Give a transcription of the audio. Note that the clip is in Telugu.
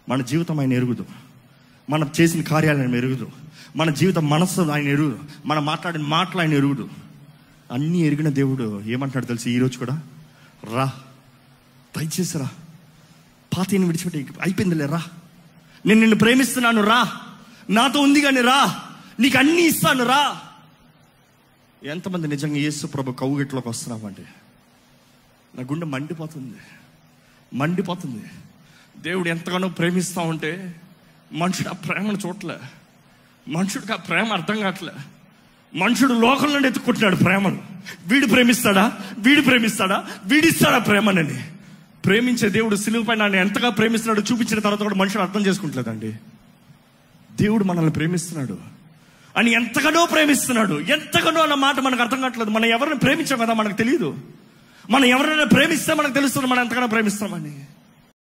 మన జీవితం ఆయన ఎరుగుదు మనం చేసిన కార్యాలు ఆయన ఎరుగుదు మన జీవితం మనస్సు ఆయన ఎరుగుదు మనం మాట్లాడిన మాటలు ఆయన ఎరుగుదు అన్నీ ఎరిగిన దేవుడు ఏమంటాడు తెలిసి ఈరోజు కూడా రా దయచేసి రా పాతని విడిచిపెట్టి అయిపోయిందిలే రా నేను నిన్ను ప్రేమిస్తున్నాను రా నాతో ఉంది కానీ రా నీకు అన్నీ ఇస్తాను రా ఎంతమంది నిజంగా యేసు ప్రభు కౌగిట్లోకి వస్తున్నామండి నా గుండె మండిపోతుంది మండిపోతుంది దేవుడు ఎంతగానో ప్రేమిస్తా ఉంటే మనుషుడు ఆ ప్రేమను చూడలే మనుషుడికి ఆ ప్రేమ అర్థం కావట్లే మనుషుడు లోకం నుండి ఎత్తుకుంటున్నాడు ప్రేమను వీడు ప్రేమిస్తాడా వీడు ప్రేమిస్తాడా వీడిస్తాడా ప్రేమనని ప్రేమించే దేవుడు సిలువ పైన నన్ను ఎంతగా ప్రేమిస్తున్నాడు చూపించిన తర్వాత కూడా మనుషుడు అర్థం చేసుకుంటలేదండి దేవుడు మనల్ని ప్రేమిస్తున్నాడు అని ఎంతగానో ప్రేమిస్తున్నాడు ఎంతగానో అన్న మాట మనకు అర్థం కావట్లేదు మనం ఎవరిని ప్రేమించాం కదా మనకు తెలియదు మనం ఎవరైనా ప్రేమిస్తే మనకు తెలుస్తుంది మనం ఎంతగానో ప్రేమిస్తామని